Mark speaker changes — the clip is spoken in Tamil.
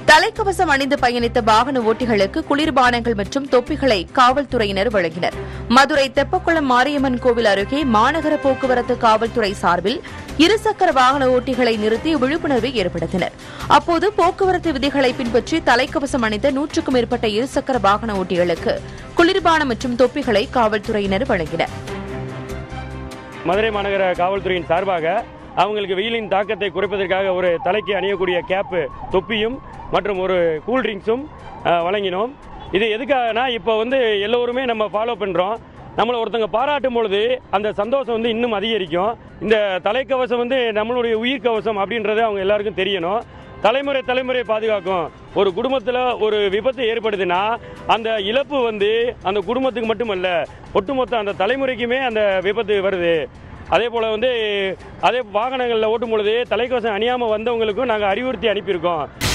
Speaker 1: தலைக்கவசம் அணிந்து பயணித்த வாகன ஓட்டிகளுக்கு குளிர்பானங்கள் மற்றும் தொப்பிகளை காவல்துறையினர் வழங்கினர் மதுரை தெப்பக்குளம் மாரியம்மன் கோவில் அருகே மாநகர போக்குவரத்து காவல்துறை சார்பில் இருசக்கர வாகன ஓட்டிகளை நிறுத்தி விழிப்புணர்வை ஏற்படுத்தினர் அப்போது போக்குவரத்து விதிகளை பின்பற்றி தலைக்கவசம் அணிந்த நூற்றுக்கும் மேற்பட்ட இருசக்கர வாகன ஓட்டிகளுக்கு குளிர்பானம் மற்றும் தொப்பிகளை காவல்துறையினர் வழங்கினர்
Speaker 2: மதுரை மாநகர காவல்துறையின் சார்பாக அவங்களுக்கு வெயிலின் தாக்கத்தை குறைப்பதற்காக ஒரு தலைக்கு அணியக்கூடிய கேப்பு தொப்பியும் மற்றும் ஒரு கூல் ட்ரிங்க்ஸும் அஹ், வழங்கினோம் இது எதுக்காகனா இப்போ வந்து எல்லோருமே நம்ம ஃபாலோ பண்ணுறோம் நம்மளை ஒருத்தங்க பாராட்டும் பொழுது அந்த சந்தோஷம் வந்து இன்னும் அதிகரிக்கும் இந்த தலைக்கவசம் வந்து நம்மளுடைய உயிர் கவசம் அப்படின்றது அவங்க எல்லாருக்கும் தெரியணும் தலைமுறை தலைமுறை பாதுகாக்கும் ஒரு குடும்பத்தில் ஒரு விபத்து ஏற்படுதுன்னா அந்த இழப்பு வந்து அந்த குடும்பத்துக்கு மட்டுமல்ல ஒட்டுமொத்த அந்த தலைமுறைக்குமே அந்த விபத்து வருது அதே போல் வந்து அதே வாகனங்களில் ஓட்டும் பொழுது தலைக்கவசம் அணியாமல் வந்தவங்களுக்கும் நாங்கள் அறிவுறுத்தி அனுப்பியிருக்கோம்